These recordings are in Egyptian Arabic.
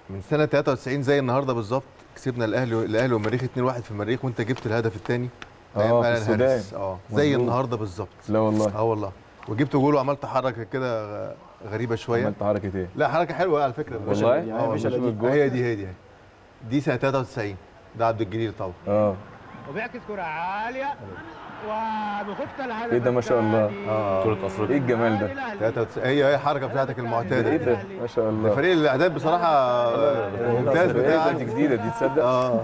من سنه 93 زي النهارده بالظبط كسبنا الاهلي الاهلي والمريخ 2-1 في المريخ وانت جبت الهدف الثاني آه، في السودان. اه زي مظبوط. النهارده بالظبط لا والله اه والله وجبت جول وعملت حركه كده غ- غريبه شويه عملت حركه ايه لا حركه حلوه على فكره والله؟ اه يعني مش والله. هشوف الجول. هي دي هي دي دي سنه 93 ده عبد الجليل طبعا اه وبيعكس كرة عالية وبخفة الهدف ايه ده ما شاء الله. الثاني. اه بطولة افريقيا ايه الجمال ده 93 هي هي الحركه بتاعتك المعتاده ايه دي. ده ما شاء الله فريق الاعداد بصراحه ممتاز ايه ده بتاعك دي جديده دي تصدق اه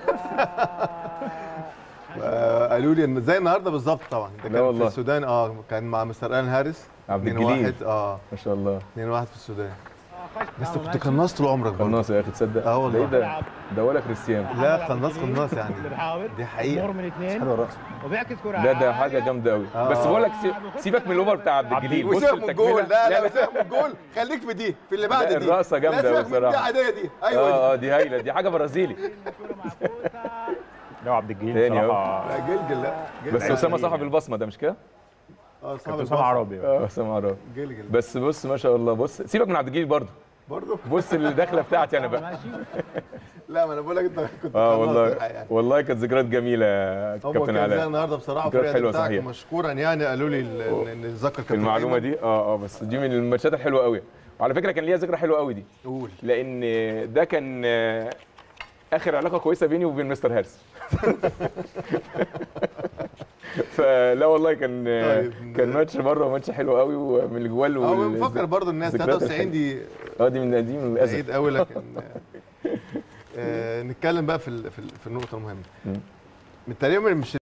آه، قالوا لي ان زي النهارده بالظبط طبعا ده لا كان في والله. السودان اه كان مع مستر الان هارس عبد 2-1 الجليل اه ما شاء الله 2-1 في السودان بس آه، كنت ماشي. قناص طول عمرك برضه قناص يا اخي تصدق آه والله. ده ايه ده ده ولا كريستيانو لا قناص قناص يعني اللي بيحاول دي حقيقة. مر من اثنين حلو الرقص وبيعكس كرة ده ده عالية. حاجه جامده قوي آه. بس بقول لك سي- سيبك من الاوفر بتاع عبد الجليل بص وسيبك من الجول التكملة. لا لا سيبك من الجول خليك في دي في اللي بعد لا، دي الرقصة جامدة لا أوي سيبك من دي بصراحة. عاديه دي ايوه دي. اه اه دي هايله دي حاجه برازيلي الكرة معكوسة. لا عبد الجليل تاني أهو. بصراحه لا جلجل لا جلجل. بس اسامه صاحب البصمه ده مش كده؟ اه صاحب كابتن البصر. اسامه عربي اه اسامه عرابي جلجل بس بص ما شاء الله بص سيبك من عبد الجليل برضه برضه بص الدخله بتاعتي انا بقى ماشي لا ما انا بقول لك انت كنت اه قناص والله يعني. والله كانت ذكريات جميله يا هو كابتن كان زي علاء النهارده بصراحه ذكريات الفريق حلوة بتاعك صحيح. مشكورا يعني قالوا لي ال- ان إن نتذكر في المعلومه دي اه اه بس دي من الماتشات الحلوه قوي وعلى فكره كان ليها ذكرى حلوه قوي دي قول لان ده كان آه، اخر علاقه كويسه بيني وبين مستر هارس فلا والله كان طيب. كان ماتش بره ماتش حلو قوي ومن الجوال هو وال- بفكر برضه الناس الذكريات 93 دي اه دي من دي من الازل بعيد قوي لكن آه، نتكلم بقى في ال- في ال- في النقطه المهمه مم. من تقريبا مش